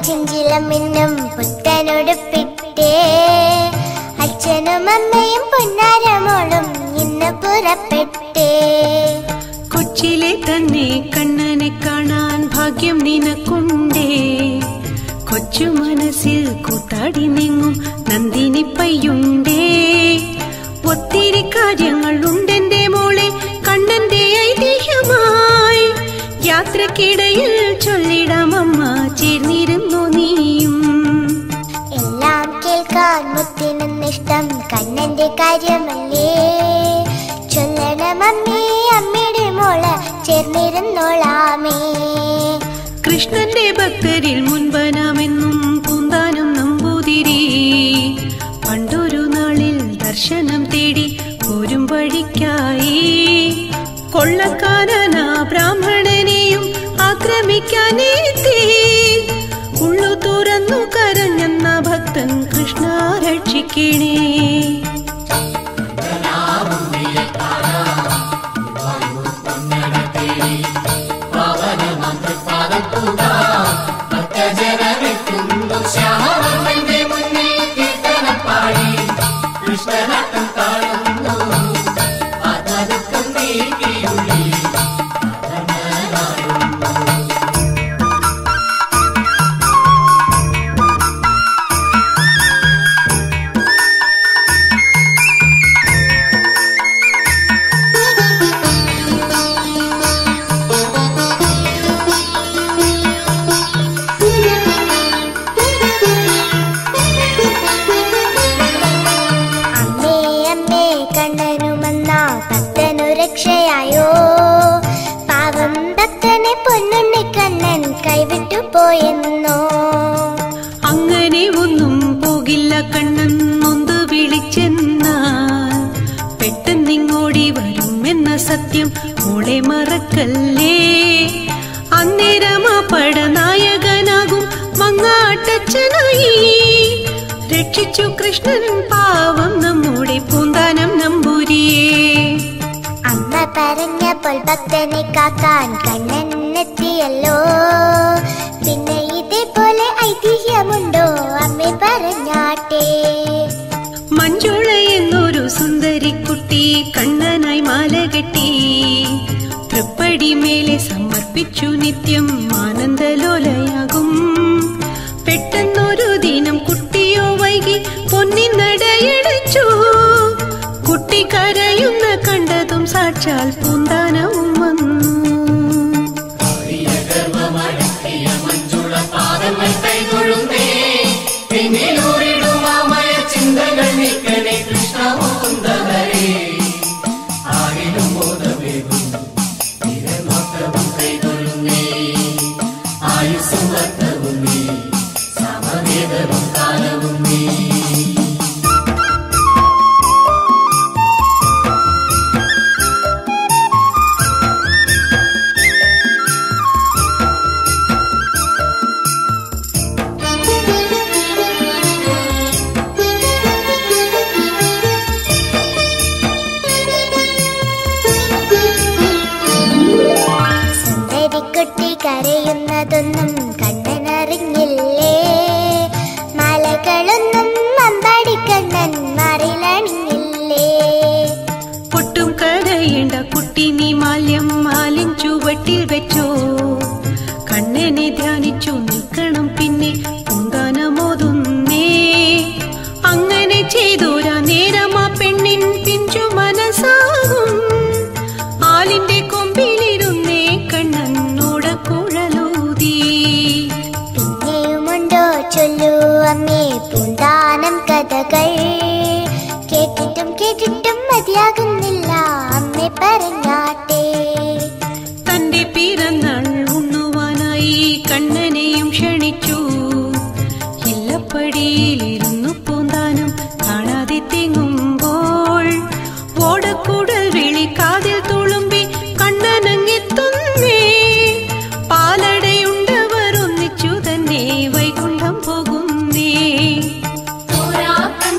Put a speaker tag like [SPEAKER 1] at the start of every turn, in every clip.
[SPEAKER 1] ചിഞ്ചിലം മിന്നും പുത്തനുടുപ്പിട്ടേ അച്ഛനും അമ്മയും പൊന്നാരമോളും ഇന്ന് പുറപ്പെട്ടേ
[SPEAKER 2] കൊച്ചിലെ തന്നെ കണ്ണനെ കാണാൻ ഭാഗ്യം നിനക്കുണ്ടേ കൊച്ചു മനസ്സിൽ കൂത്താടി നീങ്ങും നന്ദിനി പയ്യുണ്ടേ ഒത്തിരി കാര്യങ്ങൾ ഉണ്ടെന്റെ മോളെ കണ്ണന്റെ ഐതിഹ്യമായി യാത്രക്കിടയിൽ ചൊല്ലിടാം അമ്മ ചേർന്നിരുന്നു നീയും
[SPEAKER 1] എല്ലാം കേൾക്കാൻ മുത്തിനിഷ്ടം കണ്ണന്റെ കാര്യമല്ലേ ചൊല്ലണം അമ്മേ അമ്മയുടെ മോള് ചേർന്നിരുന്നോളാമേ
[SPEAKER 2] കൃഷ്ണന്റെ ഭക്തരിൽ മുൻപനാമെന്നും പൂന്താനം നമ്പൂതിരി പണ്ടൊരു നാളിൽ ദർശനം തേടി പോരും വഴിക്കായി കൊള്ളക്കാരന ബ്രാഹ്മണനെയും ആക്രമിക്കാനെത്തി ഉള്ളു തുറന്നു കരഞ്ഞെന്ന ഭക്തൻ കൃഷ്ണ രക്ഷിക്കണേ
[SPEAKER 1] അമ്മേ അമ്മേ കണ്ണനുമെന്ന ഭക്തനു രക്ഷയായോ പാവം ഭക്തനെ പൊന്നുണ്ണി കണ്ണൻ കൈവിട്ടു പോയെന്നോ
[SPEAKER 2] അങ്ങനെ ഒന്നും പോകില്ല കണ്ണൻ നൊന്ത് വിളിച്ചെന്നാൽ പെട്ടെന്നിങ്ങോടി വരുമെന്ന സത്യം മോളെ മറക്കല്ലേ അന്നേരം ആ പടനായകനാകും മങ്ങാട്ടച്ഛനായി രക്ഷിച്ചു കൃഷ്ണൻ പാവം നമ്മുടെ പൂന്താനം നമ്പൂരിയേ
[SPEAKER 1] അമ്മ പറഞ്ഞപ്പോൾ ഭക്തനെ കാക്കാൻ കണ്ണൻ എത്തിയല്ലോ പിന്നെ ഇതേപോലെ ഐതിഹ്യമുണ്ടോ അമ്മ പറഞ്ഞാട്ടെ
[SPEAKER 2] മഞ്ജുള എന്നൊരു സുന്ദരിക്കുട്ടി കണ്ണനായി മാല കെട്ടി തൃപ്പടി മേലെ സമർപ്പിച്ചു നിത്യം ആനന്ദലോലയാകും പെട്ടെന്നൊരു ദിനം കുട്ടിയോ വൈകി പൊന്നിൻ നടയടച്ചു കുട്ടി കരയുന്ന കണ്ടതും സാക്ഷാൽ പൂന്താനവും വന്നു
[SPEAKER 1] സുന്ദരിക്കുട്ടി കരയുന്നതൊന്നും കണ്ണനറിഞ്ഞില്ലേ മലകളൊന്നും അമ്പാടി കണ്ണൻ മാറിലണിഞ്ഞില്ലേ
[SPEAKER 2] പൊട്ടും കരയേണ്ട കുട്ടി നീ മാല്യം മാലിൻ ചുവട്ടിൽ വെച്ചോ കണ്ണനെ ധ്യാനിച്ചു നിൽക്കണം പിന്നെ പൂന്താനമോതുന്നേ അങ്ങനെ ചെയ്തോരാ നേരം ആ പെണ്ണിൻ പിഞ്ചു മനസ്സാകും ആലിന്റെ കൊമ്പിലിരുന്നേ കണ്ണനോട കുഴലൂതി
[SPEAKER 1] പിന്നെയുമുണ്ടോ ചൊല്ലൂ അമ്മേ പൂന്താനം കഥകൾ കേട്ടിട്ടും കേട്ടിട്ടും മതിയാകുന്നില്ല അമ്മേ പറഞ്ഞാട്ടെ
[SPEAKER 2] തന്റെ പിറന്നാൾ ഉണ്ണുവാനായി കണ്ണനെയും ക്ഷണിച്ചു ഇല്ലപ്പടിയിലിരുന്നു പൂന്താനം കാണാതെ തെങ്ങുമ്പോൾ ഓടക്കൂടൽ വിളി കാതിൽ തുളുമ്പി കണ്ണനങ്ങെത്തുന്നേ പാലടയുണ്ടവർ ഒന്നിച്ചു തന്നെ വൈകുണ്ഠം പോകുന്നേ
[SPEAKER 3] പുരാ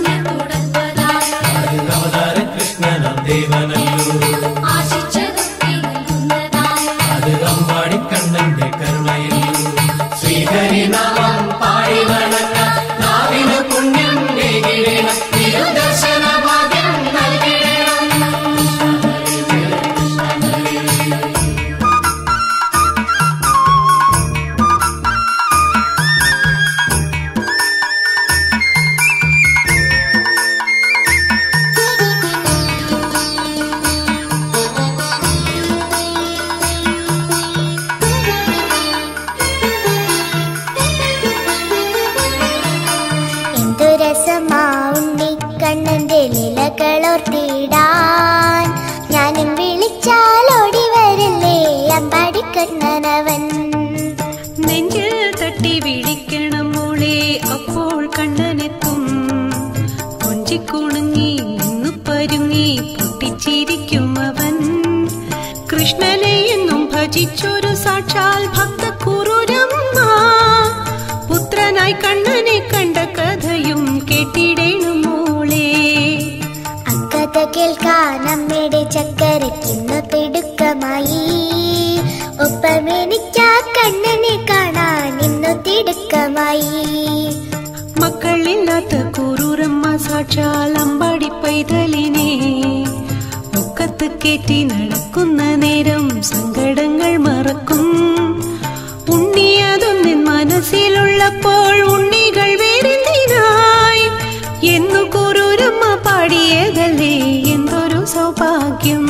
[SPEAKER 1] എന്തു രസമാ ഉണ്ണിക്കണ്ണന്റെ ലീലകളോർത്തിടാൻ ഞാനും വിളിച്ചാൽ ഓടി വരില്ലേ അമ്പാടിക്കണ്ണനവൻ
[SPEAKER 2] നെഞ്ചിൽ തട്ടി വിളിക്കണം മോളെ അപ്പോൾ കണ്ണനെത്തും കൊഞ്ചിക്കുണുങ്ങി നിന്നു പരുങ്ങി പൊട്ടിച്ചിരിക്കും അവൻ കൃഷ്ണനെ എന്നും ഭജിച്ചൊരു സാക്ഷാൽ ഭക്തക്കുറുരമ്മ പുത്രനായി കണ്ണനെ കണ്ട കഥയും കേട്ടിടേണം മോളെ
[SPEAKER 1] അക്കഥ കേൾക്കാൻ അമ്മയുടെ ചക്കരയ്ക്കിന്നു തിടുക്കമായി ഒപ്പം എനിക്കാ കണ്ണനെ കാണാൻ ഇന്നു തിടുക്കമായി
[SPEAKER 2] മക്കളില്ലാത്ത കൂറൂരമ്മ സാക്ഷാൽ അമ്പാടി പൈതലിനെ മുക്കത്ത് കയറ്റി നടക്കുന്ന നേരം സങ്കടങ്ങൾ മറക്കും ഉണ്ണിയതൊന്നിൻ മനസ്സിലുള്ളപ്പോൾ ഉണ്ണികൾ വേറെന്തിനായി എന്നു കൂറൂരമ്മ പാടിയതല്ലേ എന്തൊരു സൗഭാഗ്യം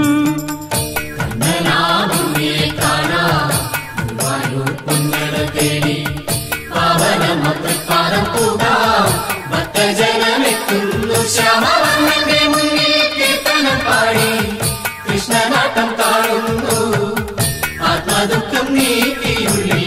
[SPEAKER 3] കൃഷ്ണനാട്ടം കാണുന്നു ആത്മദുഃഖം നീക്കിയുള്ളിൽ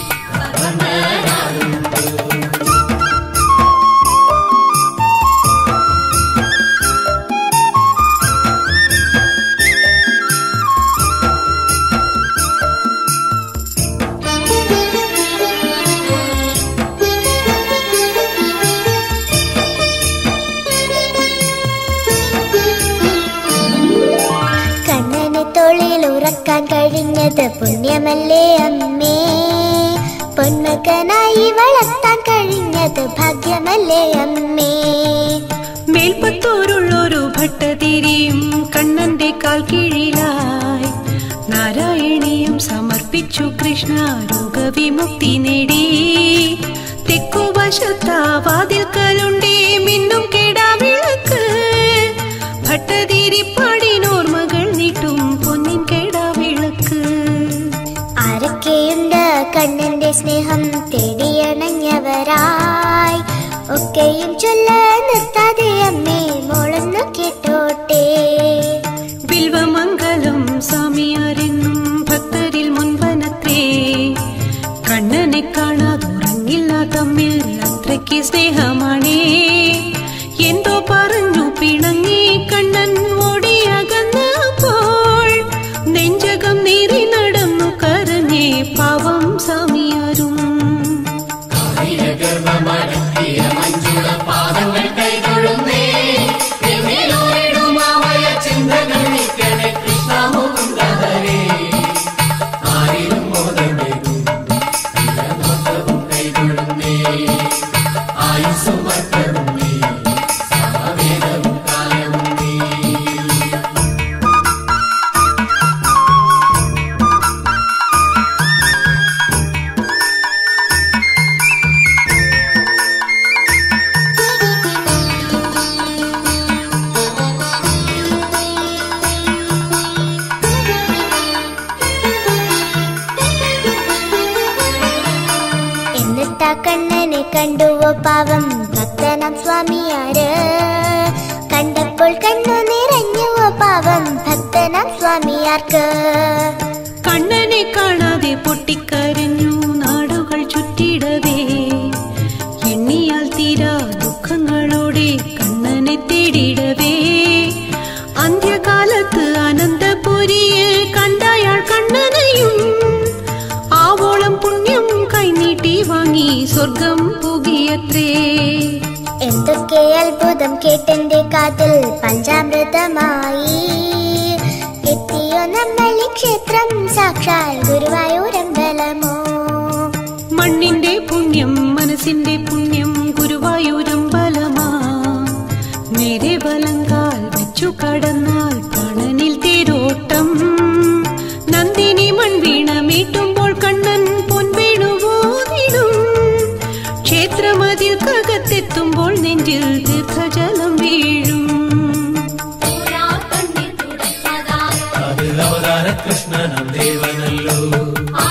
[SPEAKER 1] കണ്ണനെ തൊഴിൽ ഉറക്കാൻ കഴിഞ്ഞത് പുണ്യമല്ലേ അമ്മേ പൊന്മകനായി വളർത്താൻ കഴിഞ്ഞത് ഭാഗ്യമല്ലേ അമ്മേ
[SPEAKER 2] മേൽപ്പത്തൂരുള്ളൊരു ഭട്ടതിരിയും കണ്ണന്റെ കാൽ കീഴിലായി നാരായണിയും സമർപ്പിച്ചു കൃഷ്ണ രോഗവിമുക്തി നേടി തെക്കുവശത്താ വാതിൽക്കലുണ്ടേ മിന്നും കേടാ വിളക്ക് ഭട്ടതിരി പാടിനോർമകൾ നീട്ടും പൊന്നിൻ കേടാ വിളക്ക്
[SPEAKER 1] ആരൊക്കെയുണ്ട് കണ്ണന്റെ സ്നേഹം തേടിയണഞ്ഞവരായി ഒക്കെയും ചൊല്ല നിർത്താതെ അമ്മേ മോളൊന്നു കേട്ടോട്ടെ
[SPEAKER 2] ബിൽവമംഗലം സ്വാമിയാരെന്നും ഭക്തരിൽ മുൻപനത്രേ കണ്ണനെ കാണാതുറങ്ങില്ല തമ്മിൽ അത്രയ്ക്ക് സ്നേഹമാണേ എന്തോ പറഞ്ഞു പിണങ്ങി കണ്ണൻ ഓടിയകന്നപ്പോൾ നെഞ്ചകം നീറി നടന്നു കരഞ്ഞേ പാവം സ്വാമിയാരും
[SPEAKER 3] ഗർഭമടക്കിയ മഞ്ജുള പാദങ്ങൾ കൈതൊഴുന്നേ എന്നിലൂരിടുമാവയ ചിന്തകൾ നീക്കണേ കൃഷ്ണ മുകുന്ദഹരേ ആരിലും മോദമേകും നോട്ടവും കൈതൊഴുന്നേ ആയുസുമർത്തവും നീ സമവേദവും കാലവും നീ
[SPEAKER 1] എന്നിട്ടാ കണ്ണനെ കണ്ടുവോ പാവം ഭക്തനാം സ്വാമിയാര് കണ്ടപ്പോൾ കണ്ണു നിറഞ്ഞുവോ പാവം ഭക്തനാം സ്വാമിയാർക്ക്
[SPEAKER 2] കണ്ണനെ കാണാതെ പൊട്ടിക്കരഞ്ഞു നാടുകൾ ചുറ്റിടവേ എണ്ണിയാൽ തീരാ ദുഃഖങ്ങളോടെ കണ്ണനെ തേടിടവേ അന്ത്യകാലത്ത് അനന്തപുരിയിൽ കണ്ടയാൾ കണ്ണനെയും ആവോളം പുണ്യം കൈനീട്ടി വാങ്ങി സ്വർഗം പുകിയത്രേ
[SPEAKER 1] എന്തൊക്കെ അത്ഭുതം കേട്ടെന്റെ കാതിൽ പഞ്ചാമൃതമായി എത്തിയോ നമ്മൾ ഈ ക്ഷേത്രം സാക്ഷാൽ ഗുരുവായൂരമ്പലമോ
[SPEAKER 2] മണ്ണിന്റെ പുണ്യം മനസ്സിന്റെ പുണ്യം ഗുരുവായൂരം ബലമാ നേരെ വലങ്കാൽ വെച്ചു കടന്നാൽ പ്രാണനിൽ തേരോട്ടം നന്ദിനി മൺവീണ മീട്ടുമ്പോൾ കണ്ണൻ പൊൻവേണുവോതിടും ക്ഷേത്രമതിൽ കകത്തെത്തുമ്പോൾ നെഞ്ചിൽ ദീർഘജലം വീഴും
[SPEAKER 3] അത് അവതാര കൃഷ്ണനം ദേവനല്ലോ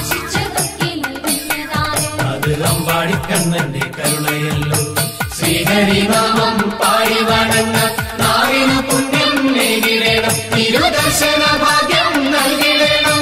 [SPEAKER 3] അത് അമ്പാടിക്കണ്ണന്റെ കരുണയല്ലോ ശ്രീ ഹരിനാമം പാടി വണങ്ങ നാവിനു പുണ്യം നേടിടണം തിരുദർശന ഭാഗ്യം നൽകിടണം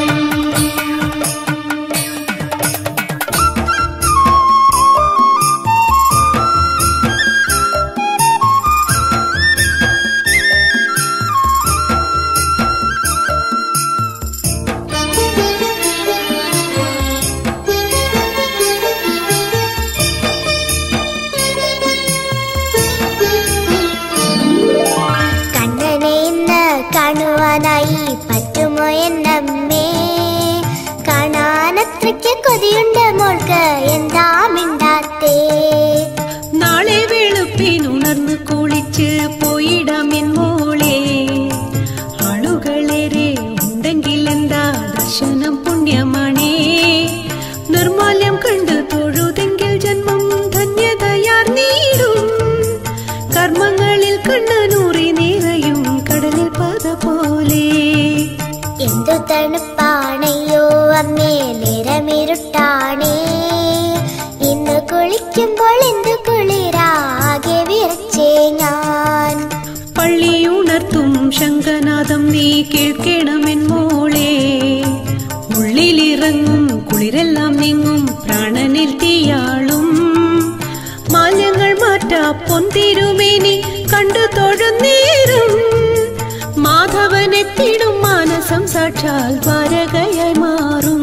[SPEAKER 1] കണ്ണനെ ഇന്ന് കാണുവാനായി പറ്റുമോ എന്നമ്മേ കാണാനത്രയ്ക്ക് കൊതിയുണ്ട് മോൾക്ക് എന്താ മിണ്ടാത്തേ
[SPEAKER 2] നാളെ വെളുപ്പിനുണർന്ന് കുളിച്ച് പോയിടാമെൻ മോളെ ആളുകളേറെ ഉണ്ടെങ്കിൽ എന്താ ദർശനം പുണ്യമാണേ നിർമാല്യം കണ്ട് തൊഴുതെങ്കിൽ ജന്മം ധന്യതയാർന്നീടും കർമ്മങ്ങളിൽ കണ്ണനൂറി നിറയും കടലിൽ പത പോലെ
[SPEAKER 1] എന്തു തണുപ്പാണയ്യോ അമ്മേ നിറമിരുട്ടാണേ ഇന്ന് കുളിക്കുമ്പോൾ എന്തു കുളിരാകെ വിറച്ചേ ഞാൻ
[SPEAKER 2] പള്ളിയുണർത്തും ശങ്കനാഥം നീ കേൾക്കണമെൻ മോളെ ഉള്ളിലിറങ്ങും കുളിരെല്ലാം നീങ്ങും പ്രാണനിൽ തീയാളും മാലിന്യങ്ങൾ മാറ്റാ പൊന്തിരുമേനി കണ്ടു തൊഴുന്നേരും മാധവനെത്തിടും മാനസം സാക്ഷാൽ ദ്വാരകയായി മാറും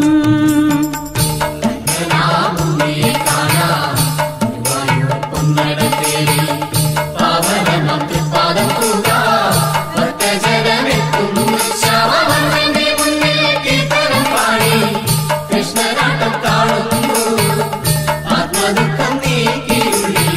[SPEAKER 3] കൃഷ്ണനാട്ടം കാണുന്നു ആത്മദുഃഖം നീക്കിയുള്ളി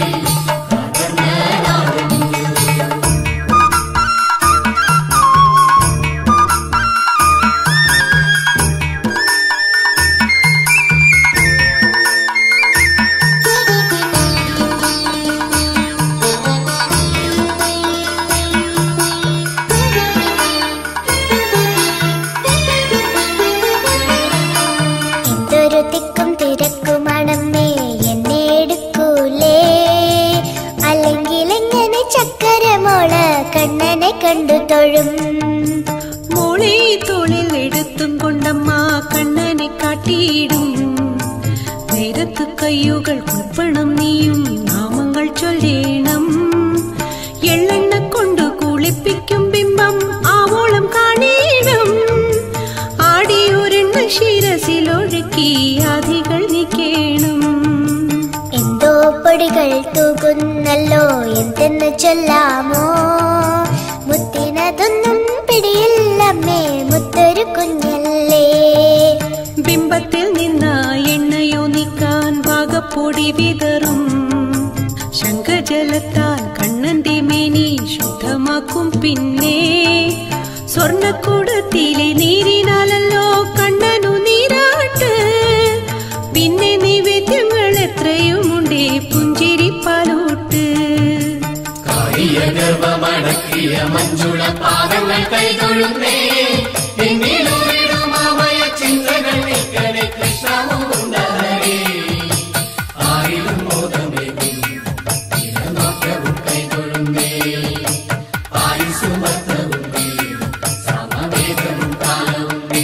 [SPEAKER 1] എന്തൊരു തിക്കും തിരക്കുമാണമ്മേ എന്നെ എടുക്കൂലേ അല്ലെങ്കിൽ എങ്ങനെ ചക്കരമോള് കണ്ണനെ കണ്ടു തൊഴും
[SPEAKER 2] മോളെ തോളിൽ എടുത്തും കൊണ്ടമ്മ കണ്ണനെ കാട്ടിയിടും നേരത്ത് കയ്യുകൾ കുർപ്പണം നീയും നാമങ്ങൾ ചൊല്ലേണം എള്ളെണ്ണ കൊണ്ട് കുളിപ്പിക്കും ബിംബം ആവോളം കാണേണം ആടിയൊരെണ്ണ ശിരസിലൊഴുക്കി ആധികൾ നീക്കേണം
[SPEAKER 1] എന്തോ പൊടികൾ തൂകുന്നല്ലോ എന്തെന്ന് ചൊല്ലാമോ മുത്തിനതൊന്നും പിടിയില്ലമ്മേ മുത്തൊരു കുഞ്ഞല്ലേ
[SPEAKER 2] ബിംബത്തിൽ നിന്ന എണ്ണയോ നീക്കാൻ വാഗപ്പൊടി വിതറും ശംഖജലത്താൽ കണ്ണന്റെ മേനി ശുദ്ധമാക്കും പിന്നെ സ്വർണക്കൂടത്തിലെ നീരിനാലല്ലോ കണ്ണനു നീരാട്ട് പിന്നെ നിവേദ്യങ്ങൾ എത്രയുമുണ്ടേ പുഞ്ചിരിപ്പാലൂട്ട്
[SPEAKER 3] കാളിയ ഗർഭമടക്കിയ മഞ്ജുള പാദങ്ങൾ കൈതൊഴുന്നേ പിന്നിലൂരിടും അമയ ചിന്തകൾ നീക്കണേ കൃഷ്ണമുണ്ടേ ആയിരം മോദമേകും തിരനോക്കവും കൈതൊഴുന്നേ ആയുസുമത്രവും സമവേദവും കാലവും നീ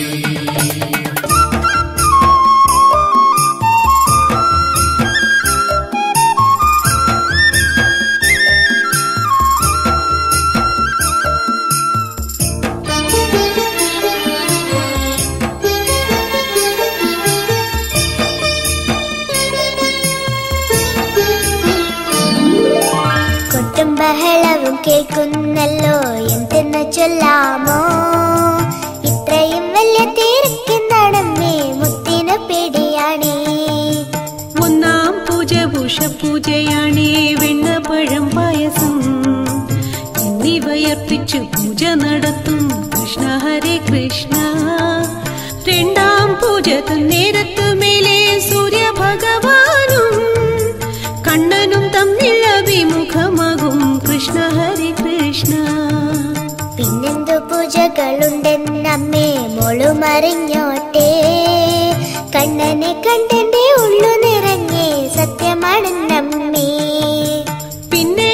[SPEAKER 1] കൊട്ടും ബഹളവും കേൾക്കുന്നല്ലോ എന്തെന്ന് ചൊല്ലാമോ ഇത്രയും വലിയ തിരക്കെന്താണമ്മേ മുത്തിനു പിടിയാണേ
[SPEAKER 2] ഒന്നാം പൂജ ഉഷപൂജയാണേ വെണ്ണപ്പഴം പായസം എന്നിവയർപ്പിച്ചു പൂജ നടത്തും കൃഷ്ണ ഹരേ കൃഷ്ണ രണ്ടാം പൂജ നേരത്തു മേലെ സൂര്യഭഗവാനും കണ്ണനും തമ്മിൽ അഭിമുഖമാകും കൃഷ്ണ ഹരേ കൃഷ്ണ
[SPEAKER 1] പിന്നെന്തു പൂജകളുണ്ടെന്നമ്മേ മോളുമറിഞ്ഞോട്ടെ കണ്ണനെ കണ്ടെന്റെ ഉള്ളു നിറഞ്ഞേ സത്യമാണെന്നമ്മേ
[SPEAKER 2] പിന്നെ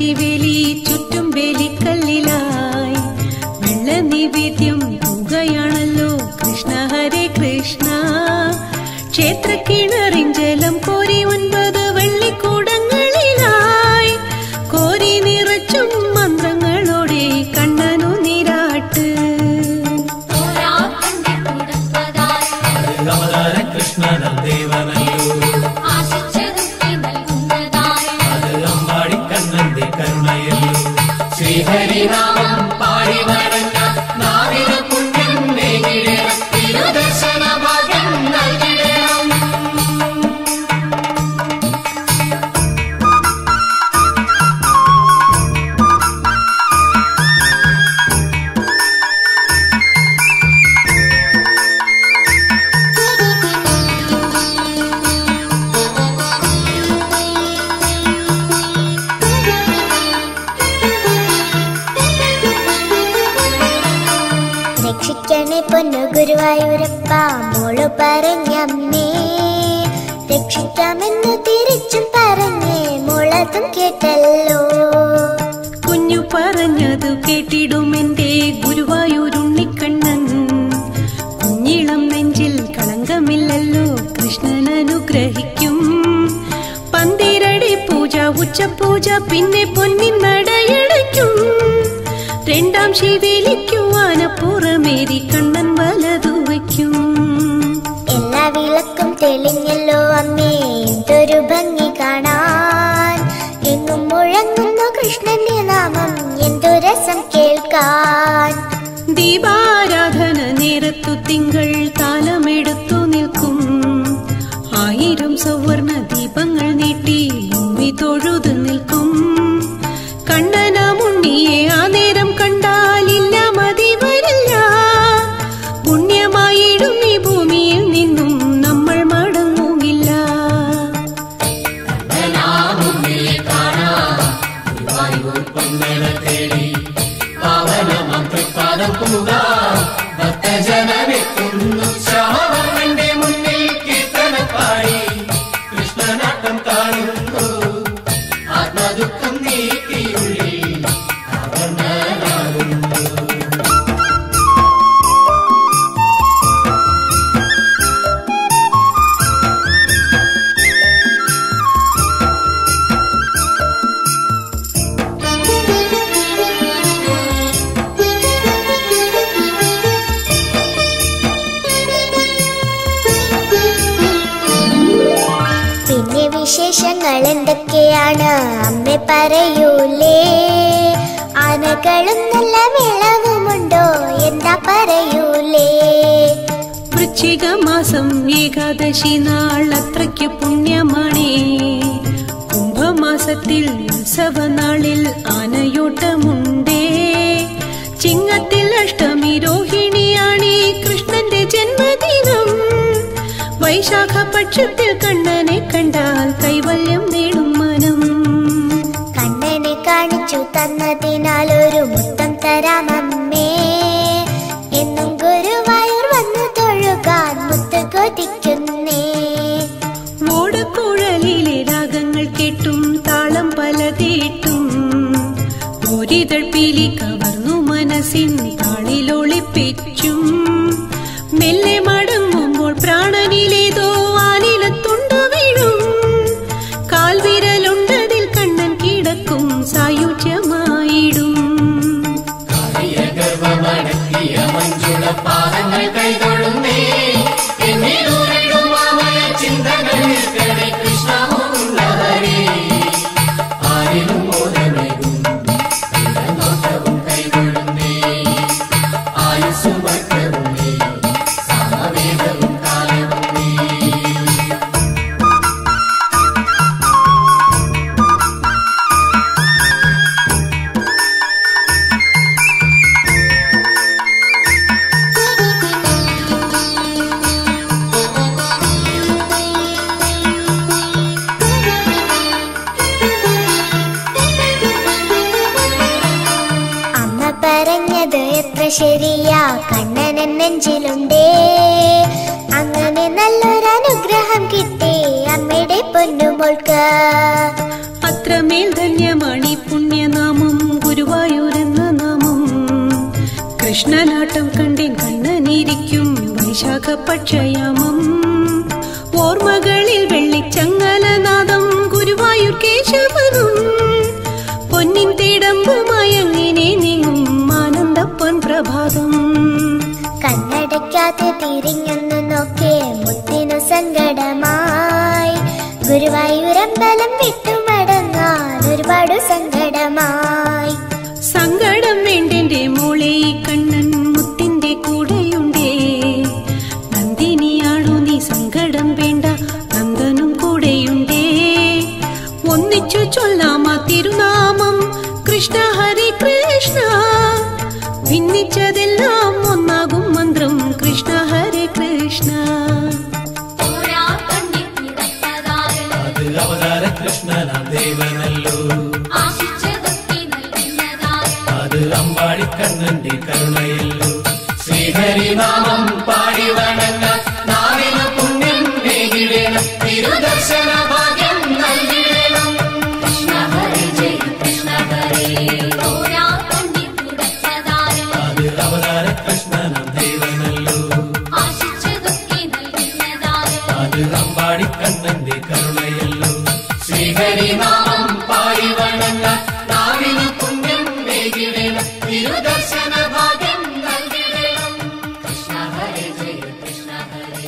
[SPEAKER 2] ശിവേലി ചുറ്റും വേലിക്കല്ലിലായി വെള്ള നിവേദ്യം പൂകയാണല്ലോ കൃഷ്ണ ഹരേ കൃഷ്ണ ക്ഷേത്രക്കിണറിൻ ജലം കോരി ഒൻപത് വെള്ളിക്കൂടങ്ങളിലായി കോരി നിറച്ചും മന്ത്രങ്ങളോടെ കണ്ണനു നീരാട്ട്
[SPEAKER 4] ഓരാ കണ്ടിട്ടുടപ്പതായി
[SPEAKER 3] അവതാര കൃഷ്ണനം ദേവനല്ലോ
[SPEAKER 4] ആശിച്ചതൊക്കെ നൽകുന്നതായി
[SPEAKER 3] അത് അമ്പാടി കണ്ണന്റെ കരുണയല്ലോ ശ്രീഹരിനാമം പാടി വരഞ്ഞ നാവിന പുണ്യം നേടിടണം തിരുദർശന ഭാഗ്യം നൽകിടണം
[SPEAKER 1] രക്ഷിക്കണേ പൊന്നു ഗുരുവായൂരപ്പ മോള് പറഞ്ഞമ്മേ രക്ഷിക്കാമെന്ന് തിരിച്ചും പറഞ്ഞേ മോളതും കേട്ടല്ലോ
[SPEAKER 2] കുഞ്ഞു പറഞ്ഞതു കേട്ടിടുമെന്റെ ഗുരുവായൂരുണ്ണിക്കണ്ണൻ കുഞ്ഞിളം നെഞ്ചിൽ കളങ്കമില്ലല്ലോ കൃഷ്ണൻ അനുഗ്രഹിക്കും പന്തിരടി പൂജ ഉച്ചപൂജ പിന്നെ പൊന്നിൻ നടയടയ്ക്കും രണ്ടാം ശിവേലിക്കുവാനപ്പുറമേരി കണ്ണൻ വലതു വയ്ക്കും
[SPEAKER 1] എല്ലാ വിളക്കും തെളിഞ്ഞല്ലോ അമ്മേ എന്തൊരു ഭംഗി കാണാൻ എങ്ങും മുഴങ്ങുന്നു കൃഷ്ണന്റെ നാമം എന്തു രസം കേൾക്കാൻ
[SPEAKER 2] ദീപാരാധന നേരത്തു തിങ്കൾ താലമെടുത്തു നിൽക്കും ആയിരം സവർണ ദീപങ്ങൾ നീട്ടി ഭൂമി തൊഴുതു നിൽക്കും കണ്ണനാമുണ്ണിയെ ആ നേരം കണ്ടാലില്ല മതി വരില്ല പുണ്യമായിടും ഈ ഭൂമിയിൽ നിന്നും നമ്മൾ മടങ്ങുകില്ല
[SPEAKER 3] നാമുന്നിലെ കാണാം ഗുരുവായൂർ പൊന്നണ തേടി പാവനമാം തൃപ്പാദം പൂകാം ഭക്തജനമെത്തുന്നു ശ്യാമവർണ്ണന്റെ മുന്നിൽ കീർത്തനപ്പാടി കൃഷ്ണനാട്ടം കാണുന്നു ആത്മദുഃഖം നീക്കിയുള്ളിൽ അവർണ്ണനാകുന്നു
[SPEAKER 1] പിന്നെ വിശേഷങ്ങൾ എന്തൊക്കെയാണ് അമ്മ പറയൂലേ ആനകളും നല്ല വിളവുമുണ്ടോ എന്താ പറയൂലേ
[SPEAKER 2] വൃശ്ചിക മാസം ഏകാദശി നാൾ അത്രയ്ക്ക് പുണ്യമാണേ കുംഭമാസത്തിൽ ഉത്സവനാളിൽ ആനയോട്ടമുണ്ടേ ചിങ്ങത്തിൽ അഷ്ടമി രോഹിണിയാണീ കൃഷ്ണന്റെ ജന്മദിനം വൈശാഖ പക്ഷത്തിൽ കണ്ണനെ കണ്ടാൽ കൈവല്യം നേടും മനം
[SPEAKER 1] കണ്ണനെ കാണിച്ചു തന്നതിനാൽ ഒരു മുത്തം തരാമമ്മേ എന്നും ഗുരുവായൂർ വന്നു തൊഴുകാൻ മുത്ത് കൊതിക്കുന്നേ
[SPEAKER 2] ഓടക്കുഴലിലെ രാഗങ്ങൾ കേട്ടും താളം പലതേട്ടും ഒരിതൾ പീലി കവർന്നു മനസ്സിൻ താളിലൊളിപ്പിച്ചും മെല്ലെ മടങ്ങുമ്പോൾ പ്രാണനിലേതോ ആലിലത്തുണ്ടു വീഴും കാൽവിരലുണ്ടതിൽ കണ്ണൻ കിടക്കും സായുജ്യമായിടും
[SPEAKER 3] ഗർവമടക്കിയ മഞ്ജുള പാദങ്ങൾ കൈതൊഴുന്നേ എന്നിലൂരിടും മാമയ ചിന്തകൾ നിൽക്കണേ കൃഷ്ണ മുന്നഹരേ ആരിലും മോദമേകും നോട്ടവും കൈതൊഴുന്നേ ആയുസ്സും വർക്കവും നീ സമവേദവും കാലവും നീ
[SPEAKER 1] അമ്മ പറഞ്ഞത് എത്ര ശരിയാ കണ്ണനൻ നെഞ്ചിലുണ്ടേ അങ്ങനെ നല്ലൊരനുഗ്രഹം കിട്ടി അമ്മയുടെ പൊന്നുമോൾക്ക്
[SPEAKER 2] അത്രമേൽ ധന്യമാണി പുണ്യ കൃഷ്ണനാട്ടം കണ്ടേൻ കണ്ണനിരിക്കും വൈശാഖ പക്ഷയാമം ഓർമ്മകളിൽ വെള്ളിച്ചങ്ങലനാദം ഗുരുവായൂർ കേശവനും പൊന്നിൻ തിടമ്പുമയങ്ങിനെ നീങ്ങും ആനന്ദ പൊൻപ്രഭാതം
[SPEAKER 1] കണ്ണടയ്ക്കാതെ തിരിഞ്ഞൊന്നു നോക്കേ മുത്തിനു സങ്കടമായി ഗുരുവായൂരമ്പലം വിട്ടുമടങ്ങാൻ ഒരുപാട് സങ്കടമായി
[SPEAKER 2] സങ്കടം വേണ്ടെന്റെ മോളെ ഈ കണ്ണൻ മുത്തിന്റെ കൂടെയുണ്ടേ നന്ദിനിയാണു നീ സങ്കടം വേണ്ട നന്ദനും കൂടെയുണ്ടേ ഒന്നിച്ചു ചൊല്ലാമ തിരുനാമം കൃഷ്ണ ഹരി കൃഷ്ണ ഭിന്നിച്ചതെല്ലാം ഒന്നാകും മന്ത്രം കൃഷ്ണ ഹരി കൃഷ്ണ
[SPEAKER 4] തോരാ കണ്ണിൽ കിടപ്പതാര്
[SPEAKER 3] അത് അവതാര കൃഷ്ണനാം ദേവനല്ലോ
[SPEAKER 4] ആശിച്ചതൊക്കെ നൽകുന്നതാര്
[SPEAKER 3] അത് അമ്പാടിക്കണ്ണന്റെ കരുണയല്ലോ ശ്രീഹരിനാമം പാടി വണങ്ങ നാവിന് പുണ്യം നേകിടേണം തിരുദർശന ഭാഗ്യം നൽകിടേണം
[SPEAKER 4] കൃഷ്ണ ഹരി ജയ കൃഷ്ണ ഹരി തോരാ കണ്ണിൽ കിടപ്പതാര്
[SPEAKER 3] അത് അവതാര കൃഷ്ണനാം ദേവനല്ലോ
[SPEAKER 4] ആശിച്ചതൊക്കെ നൽകുന്നതാര്
[SPEAKER 3] അത് അമ്പാടിക്കണ്ണന്റെ കരുണയല്ലോ ശ്രീഹരിനാമം പാടി വണങ്ങ നാവിന് പുണ്യം നേകിടേണം തിരുദർശന ഭാഗ്യം നൽകിടേണം കൃഷ്ണ ഹരി ജയ കൃഷ്ണ ഹരി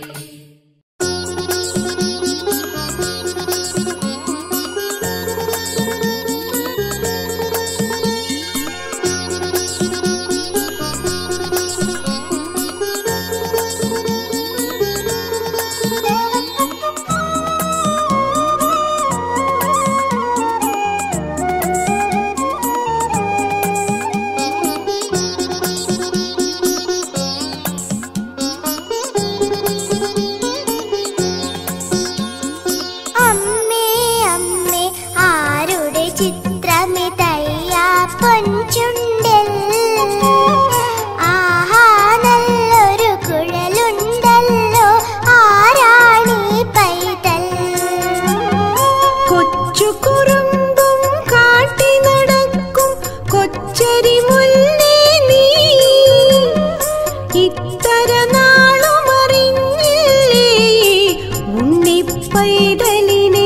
[SPEAKER 1] അമ്മേ അമ്മേ ആരുടെ ചിത്രമിതയ്യാ പൊൻചുണ്ടിൽ ആഹാ നല്ലൊരു കുഴലുണ്ടല്ലോ ആരാണീ പൈതൽ
[SPEAKER 2] കൊച്ചു കുറുമ്പും കാട്ടി നടക്കും കൊച്ചരി മുല്ലേ നീ ഇത്തര നാളും അറിഞ്ഞില്ലേ ഉണ്ണിപ്പൈതലിനെ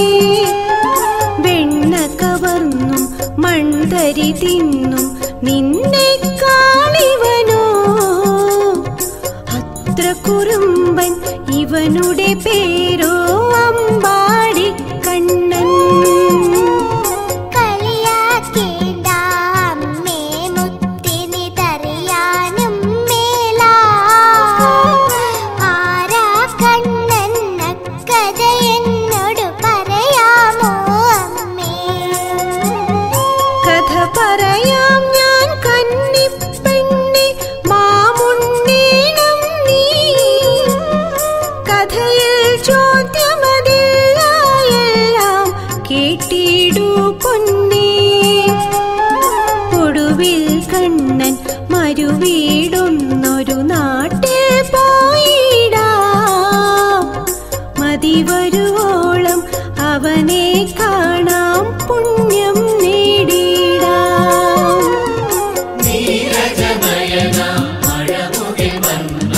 [SPEAKER 2] വെണ്ണ കവർന്നും മൺതരി തിന്നും നിന്നെ കാളിവനോ അത്ര കുറുമ്പൻ ഇവനുടെ പേരോ അമ്പാടി കണ്ണൻ
[SPEAKER 1] കളിയാക്കേണ്ട അമ്മേ മുത്തിനി തറിയാനും മേലാ ആരാ കണ്ണൻ കഥ എന്നോട് പറയാമോ അമ്മേ
[SPEAKER 2] കഥ പറയാം ഞാൻ കന്നിപ്പെണ്ണെ മാമുണ്ണീണം നീ കഥയിൽ ചോദ്യമതില്ല എല്ലാം കേട്ടിടൂ പൊന്നേ ഒടുവിൽ കണ്ണൻ മരുവീടൊന്നൊരു നാട്ടിൽ പോയിടാം മതി വരുവോളം അവനെ കാണാം പുണ്യം നേടിടാം
[SPEAKER 3] നീരജനയന മഴമുകിൽ വന്ന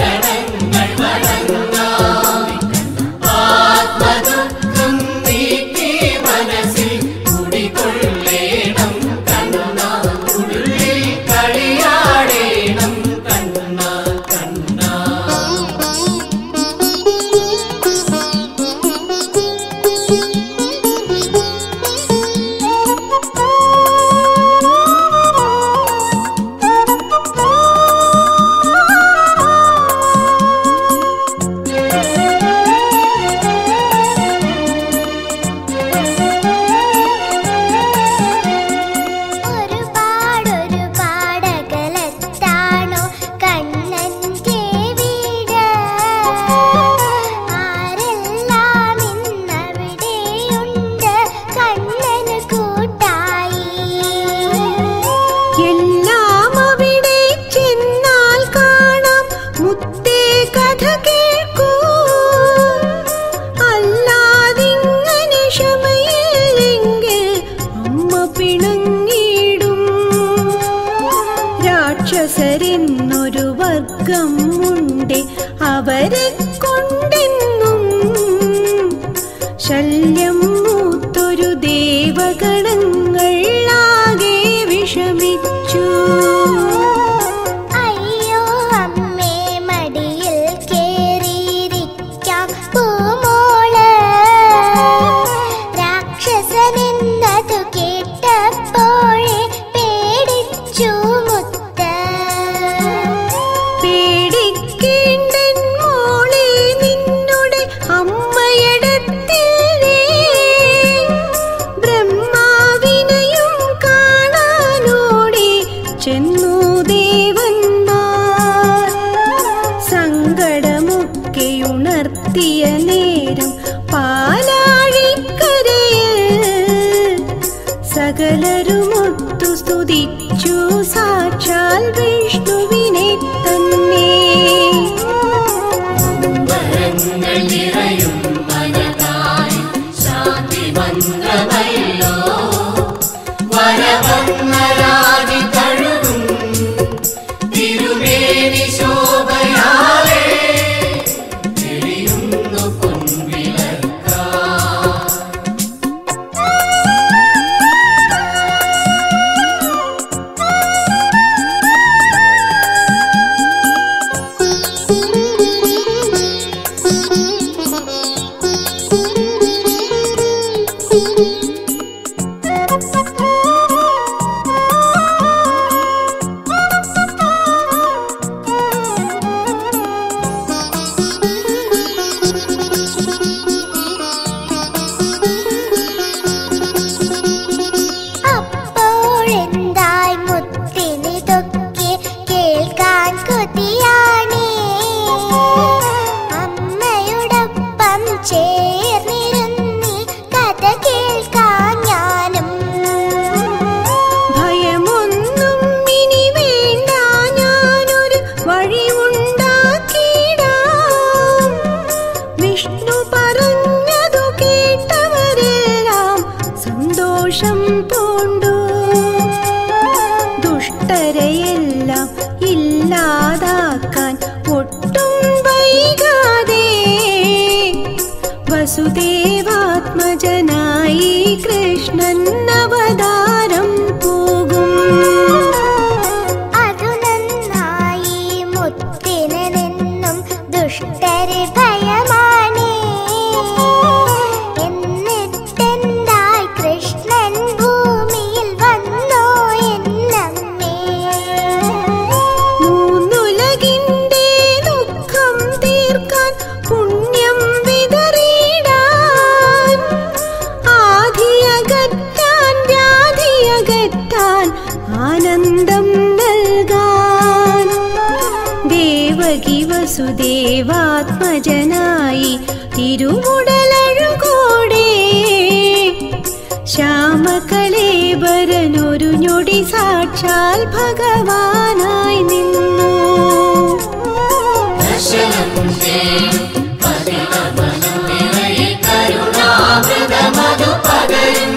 [SPEAKER 3] കരചരണങ്ങൾ വണങ്ങാം ആത്മദുഃഖം നീക്കി
[SPEAKER 2] ശല്യം മൂത്തൊരു ദേവഗണങ്ങൾ ആകെ വിഷമിച്ചു
[SPEAKER 1] അയ്യോ അമ്മേ മടിയിൽ കേറിയിരിക്കാം പൂമോള് രാക്ഷസനെന്നതു കേട്ടപ്പോഴേ പേടിച്ചു മുത്ത്
[SPEAKER 2] പേടിക്കേണ്ടൻ മോളെ നിന്നുടെ അമ്മയടത്തില്ലേ ബ്രഹ്മാവിനെയും കാണാനോടി ചെന്നു ദേവന്മാർ സങ്കടമൊക്കെ ഉണർത്തിയ നേരം പാലാഴിക്കരയിൽ സകലരുമൊത്തു സ്തുതിച്ചു സാക്ഷാൽ വിഷ്ണുവിനെ തന്നെ
[SPEAKER 3] വരങ്ങൾ നിറയും മനതായി ശാന്തി മന്ത്രമല്ലോ വരവന്ന രാജി തഴുകും തിരുമേനി ശോഭയാലേ തെളിയുന്നു പൊൻവിളക്കാ
[SPEAKER 1] അപ്പോഴെന്തായി മുത്തിനിതൊക്കെ കേൾക്കാൻ കൊതിയാണേ അമ്മയോടൊപ്പം ചേർന്നിരുന്നി കഥ കേൾക്കാൻ ഞാനും
[SPEAKER 2] ഭയമൊന്നും ഇനി വേണ്ട ഞാനൊരു വഴി ഉണ്ടാക്കിയിടാം വിഷ്ണു പറഞ്ഞതു കേട്ടവരെല്ലാം സന്തോഷം പൂണ്ടു ദുഷ്ടരെയെല്ലാം ഇല്ലാതാക്കാൻ ഒട്ടും വൈകാതെ വസുദേവാത്മജനായി കൃഷ്ണൻ അവതാരം പോകും
[SPEAKER 1] അതു നന്നായി മുത്തിന് നിന്നും ദുഷ്ടരെ ഭയമാണേ എന്നിട്ടെന്തായി കൃഷ്ണൻ ഭൂമിയിൽ വന്നോ എന്നമ്മേ
[SPEAKER 2] മൂന്നുലകിന്റെ ദുഃഖം തീർക്കാൻ പുണ്യം വിതറിയിടാൻ ആധിയകറ്റാൻ വ്യാധിയകറ്റാൻ ആനന്ദം നൽകാൻ ദേവകി വസുദേവാത്മജനായി തിരുവുടലഴുകൂടെ ശ്യാമകളേബരനൊരു ഞൊടി സാക്ഷാൽ ഭഗവാനായി നിന്നു
[SPEAKER 3] ദർശനം തേടും പതിതമനം നിറയെ കരുണാമൃതമതു പകരും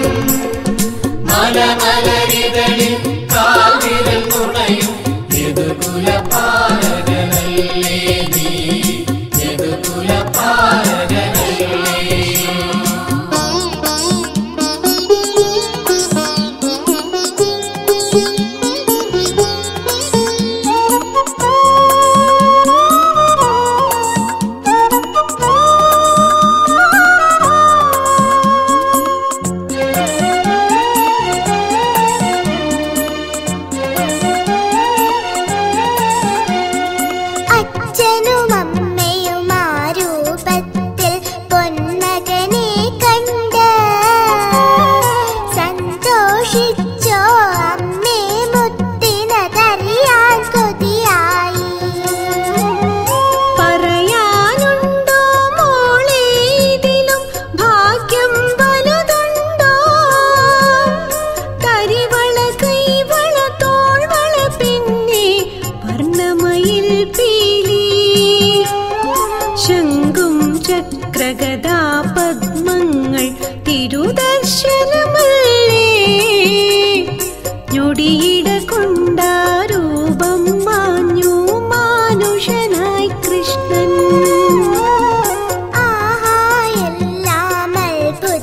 [SPEAKER 3] മലമലരികളിൽ കാവിരൽ തുണയും യദുകുല പാലകനല്ലേ നീ യദുകുല പാലകനല്ലേ
[SPEAKER 1] അച്ഛനും അമ്മയും ആ രൂപത്തിൽ പൊന്മകനെ കണ്ട് സന്തോഷിച്ചോ അമ്മേ മുത്തിനതറിയാൻ കൊതിയായി
[SPEAKER 2] പറയാനുണ്ടോ മോളെ ഇതിലും ഭാഗ്യം വലുതുണ്ടോ കരിവള കൈവള തോൾവള പിന്നെ വർണ്ണമയിൽ പീലി ശംഖും ചക്രഗദാ പദ്മങ്ങൾ തിരുദർശനമല്ലേ ഞൊടിയിട കൊണ്ടാ രൂപം മാഞ്ഞു മാനുഷനായി കൃഷ്ണൻ
[SPEAKER 1] ആഹാ എല്ലാം അത്ഭുത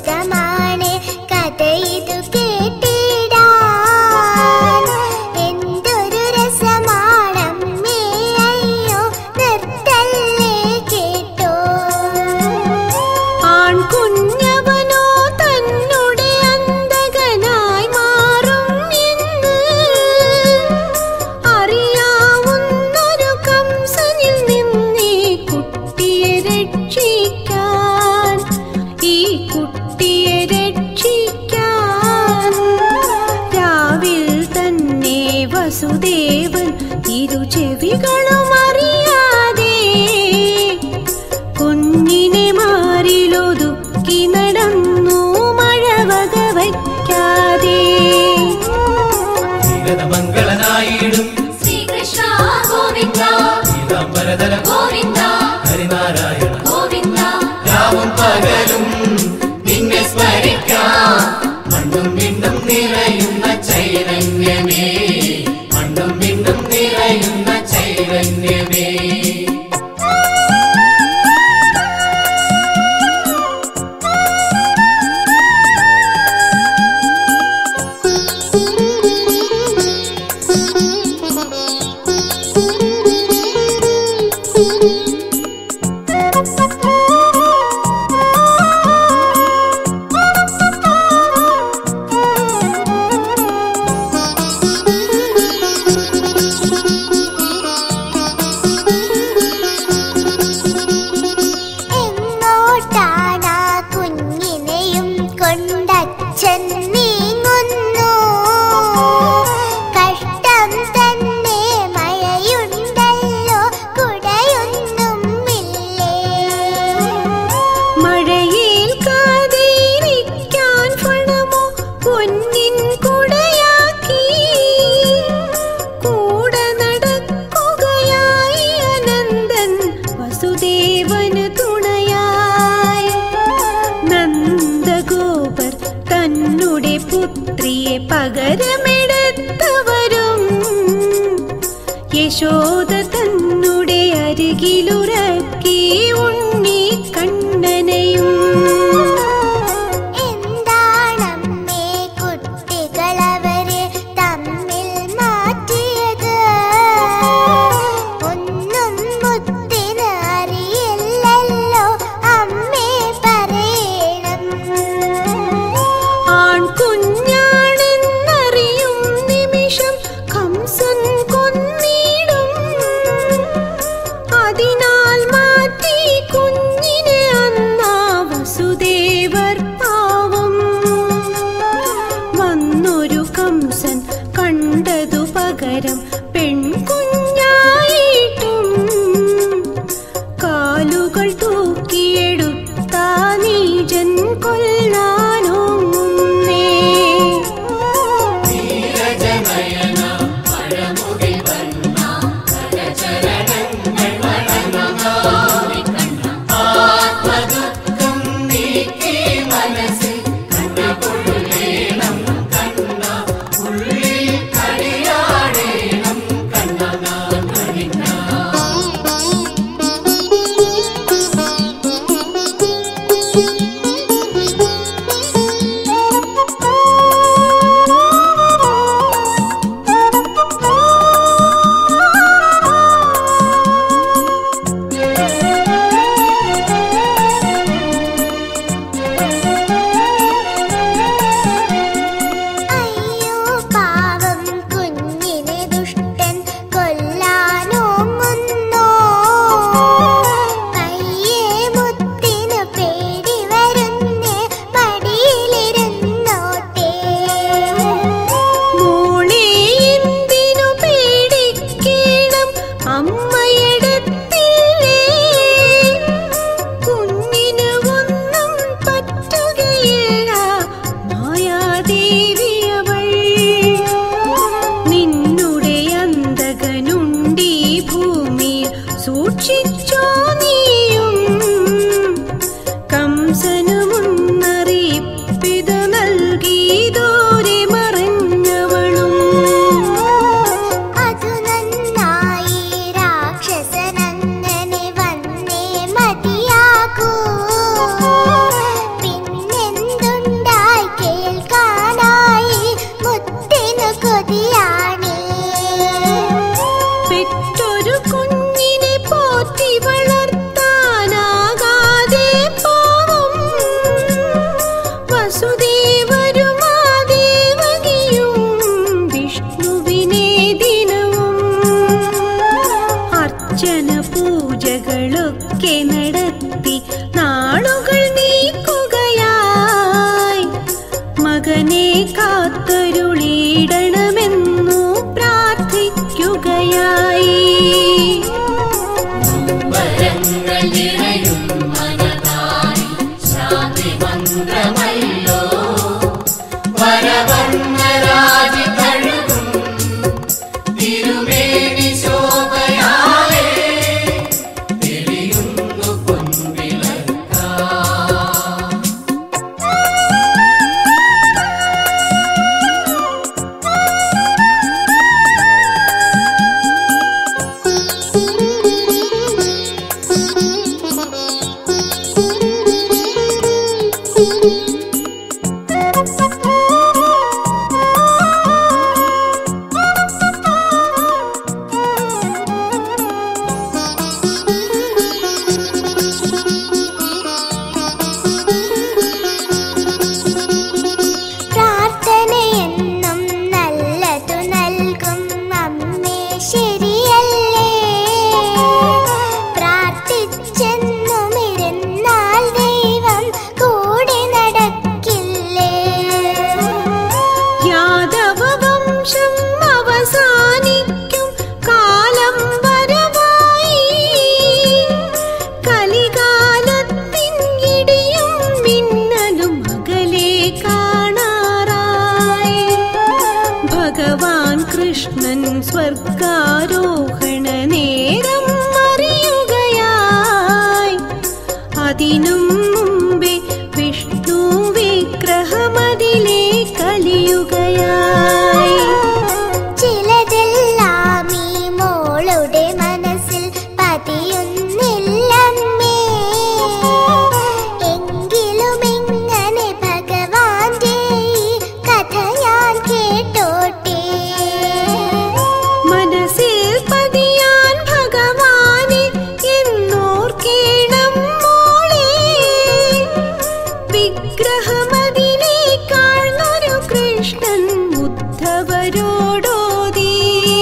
[SPEAKER 2] വസുദേവൻ ഇരു ചെവികളും അറിയാതെ കുഞ്ഞിനെ മാറിലൊതുക്കി നടന്നു മഴ വക വയ്ക്കാതെ
[SPEAKER 3] മംഗളനായിടും
[SPEAKER 4] ശ്രീകൃഷ്ണ ഗോവിന്ദ
[SPEAKER 3] പീതാംബരധര
[SPEAKER 4] ഗോവിന്ദ
[SPEAKER 3] ഹരിനാരായണ
[SPEAKER 4] ഗോവിന്ദ
[SPEAKER 3] രാവും പകലും നിന്നെ സ്മരിക്കാം മണ്ണും വിണ്ണും നിറയുന്ന ചൈതന്യമേ മണ്ണും വിണ്ണും നിറയുന്ന ചൈതന്യമേ
[SPEAKER 1] എങ്ങോട്ടാണ് ആ കുഞ്ഞിനെയും കൊണ്ടച്ഛൻ നീങ്ങുന്നു കഷ്ടം തന്നെ മഴയുണ്ടല്ലോ കുടയൊന്നും ഇല്ലേ
[SPEAKER 2] മഴയിൽ കാതിരിക്കാൻ ഫണമോ പൊന്നിൻ കുടയാക്കി കൂടെ നടക്കുകയായി അനന്തൻ വസുദേവന് തുണയായി നന്ദഗോപർ തന്നുടെ പുത്രിയെ പകരമെടുത്തവരും യശോദ തന്നുടെ അരികിലുറക്കി ഉണ്ണി കണ്ണനെയും
[SPEAKER 1] എന്താണമ്മേ കുട്ടികളവരെ തമ്മിൽ മാറ്റിയത് ഒന്നും മുത്തിന് അറിയില്ലല്ലോ അമ്മേ പറയണം
[SPEAKER 2] ആൺകുഞ്ഞാണെന്നറിയും നിമിഷം കംസൻ കൊന്നിടും അതിനാൽ മാറ്റി കുഞ്ഞിനെ അന്നാ വസുദേവർ പാവം വന്നൊരു കംസൻ കണ്ടതു പകരം പെൺകുഞ്ഞായിട്ടും കാലുകൾ തൂക്കിയെടുത്ത നീജൻ കൊല്ലാനോങ്ങുന്നേ
[SPEAKER 3] നീരജനയന മഴമുകിൽ വന്ന കരചരണങ്ങൾ വണങ്ങാം ആത്മദുഃഖം നീക്കി മനസ്സിൽ കണ്ടുകൊള്ളേണം കണ്ണ ഉള്ളിൽ കളിയാടേണം കണ്ണ കണ്ണിന
[SPEAKER 1] അയ്യോ പാവം കുഞ്ഞിനെ ദുഷ്ടൻ കൊല്ലാനോങ്ങുന്നോ കയ്യേ മുത്തിനു പേടി വരുന്നേ പടിയിലിരുന്നോട്ടെ
[SPEAKER 2] മോളെ എന്തിനു പേടിക്കണം അമ്മയെടുത്തില്ലേ കുഞ്ഞിന് ഒന്നും പറ്റുകയില്ല മായാദേവിയവൾ നിന്നുടെ അന്തകനുണ്ടീ ഭൂമിയിൽ സൂക്ഷിച്ചോ നീയും കംസനു മുന്നറിയിപ്പിത് നൽകി ദൂരെ മറിഞ്ഞവളും
[SPEAKER 1] അതു നന്നായി രാക്ഷസനങ്ങനെ വന്നേ മതിയാകൂ പിന്നെന്തുണ്ടായി കേൾക്കാനായി മുത്തിനു കൊതിയാണേ
[SPEAKER 2] പെറ്റൊരു കുഞ്ഞിനെ പോറ്റി വളർത്താനാകാതെ പാവം വസുദേവരും ആ ദേവകിയും വിഷ്ണുവിനെ ദിനവും അർച്ചന പൂജകളൊക്കെ നടത്തി നാളുകൾ നീക്കുകയായി മകനെ കാത്തരുളിയിടണമെന്നു പ്രാർത്ഥിച്ചു വിഗ്രഹമതിലേക്കാഴ്ന്നൊരു കൃഷ്ണൻ ഉദ്ധവരോടോതി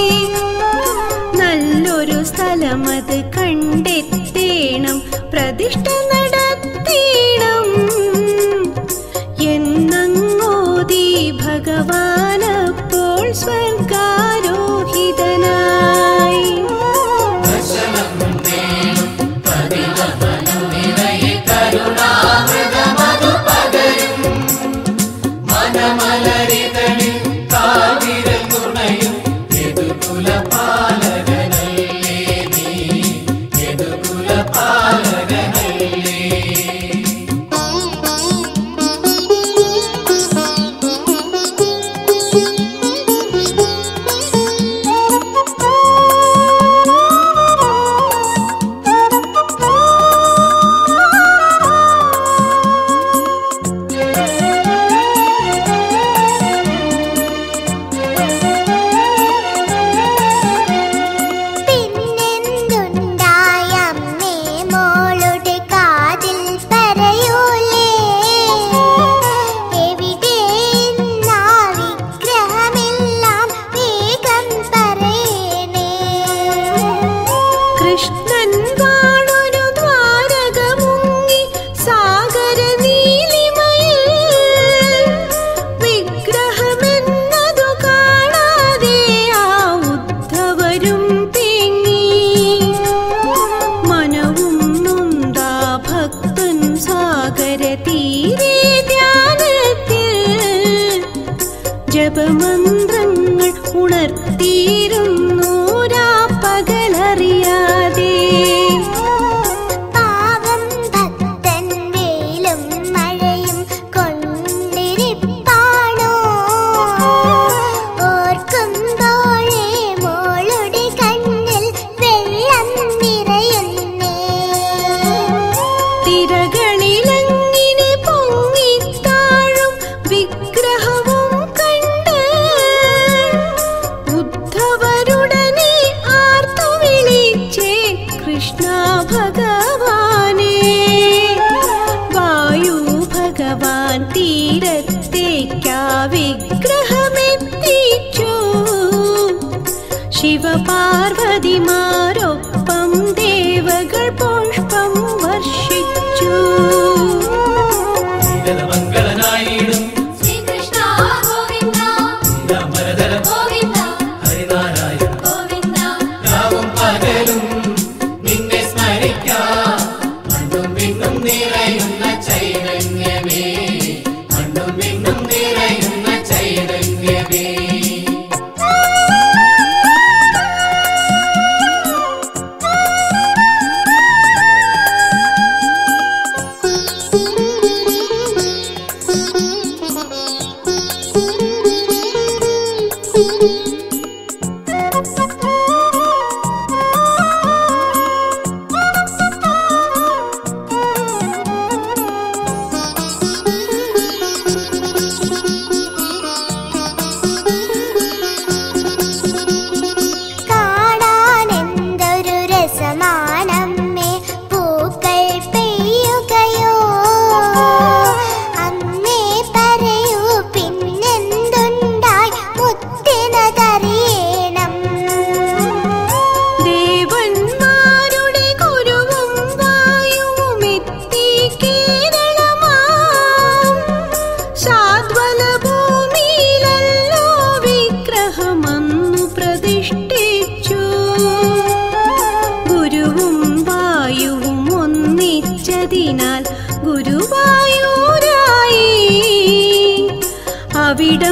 [SPEAKER 2] നല്ലൊരു സ്ഥലമത് കണ്ടെത്തേണം പ്രതിഷ്ഠ നടത്തേണം എന്നങ്ങോതി ഭഗവാനപ്പോൾ സ്വർഗാരോഹിതനായി
[SPEAKER 3] ദർശനം വേണം പതിതമനം നിറയെ കരുണാമൃതമതു പകരും മനമലരിതളിൽ കാവിരൽ തുണയും യദുകുല പാലകനല്ലേ നീ യദുകുല പാലകനല്ലേ
[SPEAKER 1] പിന്നെന്തുണ്ടായ അമ്മേ മോളുടെ കാതിൽ പറയൂലേ എവിടെ ഇന്നാ വിഗ്രഹമെല്ലാം വേഗം പറയണേ
[SPEAKER 2] കൃഷ്ണൻ വാണൊരു ദ്വാരക മുങ്ങി സാഗര നീലിമയിൽ വിഗ്രഹമെന്നതു കാണാതെ ആ ഉദ്ധവരും തേങ്ങി മനവും നൊന്താ ഭക്തൻ സാഗര തീരെ ധ്യാനത്തിൽ ജപമന്ത്രങ്ങൾ ഉണർത്തിയിരുന്നൂരാ പകലറിയാതെ
[SPEAKER 1] പാവം ഭക്തൻ വേലും മഴയും കൊണ്ടിരിപ്പാണോ ഓർക്കുമ്പോഴേ മോളുടെ കണ്ണിൽ വെള്ളം നിറയുന്നേ
[SPEAKER 2] തിരകളിലങ്ങിനെ പൊങ്ങിത്താഴും വിഗ്രഹവും കണ്ട് ഉദ്ധവരുടനെ ആർത്തു വിളിച്ചേ കൃഷ്ണ ഭഗവാനേ വായു ഭഗവാൻ തീരത്തേക്കാ വിഗ്രഹമെത്തിച്ചു ശിവപാർവതിമാരൊപ്പം ദേവകൾ പുഷ്പം വർഷിച്ചു
[SPEAKER 3] മംഗളനായിടും
[SPEAKER 4] ശ്രീകൃഷ്ണ ഗോവിന്ദ
[SPEAKER 3] രാമരധരം
[SPEAKER 4] ഗോവിന്ദ
[SPEAKER 3] ഹരിനാരായണ
[SPEAKER 4] ഗോവിന്ദ
[SPEAKER 3] രാവും പകലും നിന്നെ സ്മരിക്കാം മണ്ണും വിണ്ണും നിറയുന്ന ചൈതന്യമേ മണ്ണും വിണ്ണും നിറയുന്ന ചൈതന്യമേ
[SPEAKER 1] കാണാനെന്തൊരു രസമാണമ്മേ പൂക്കൾ പെയ്യുകയോ അമ്മേ പറയൂ പിന്നെന്തുണ്ടായി മുത്തിനതറിയണം
[SPEAKER 2] ദേവന്മാരുടെ ഗുരുവും വായുവും എത്തി കേരളമാം സാദ്വല ഭൂമിയിലല്ലോ വിഗ്രഹമന്നു പ്രതിഷ്ഠിച്ചു ഗുരുവും വായുവും ഒന്നിച്ചതിനാൽ ഗുരുവായൂരായി അവിട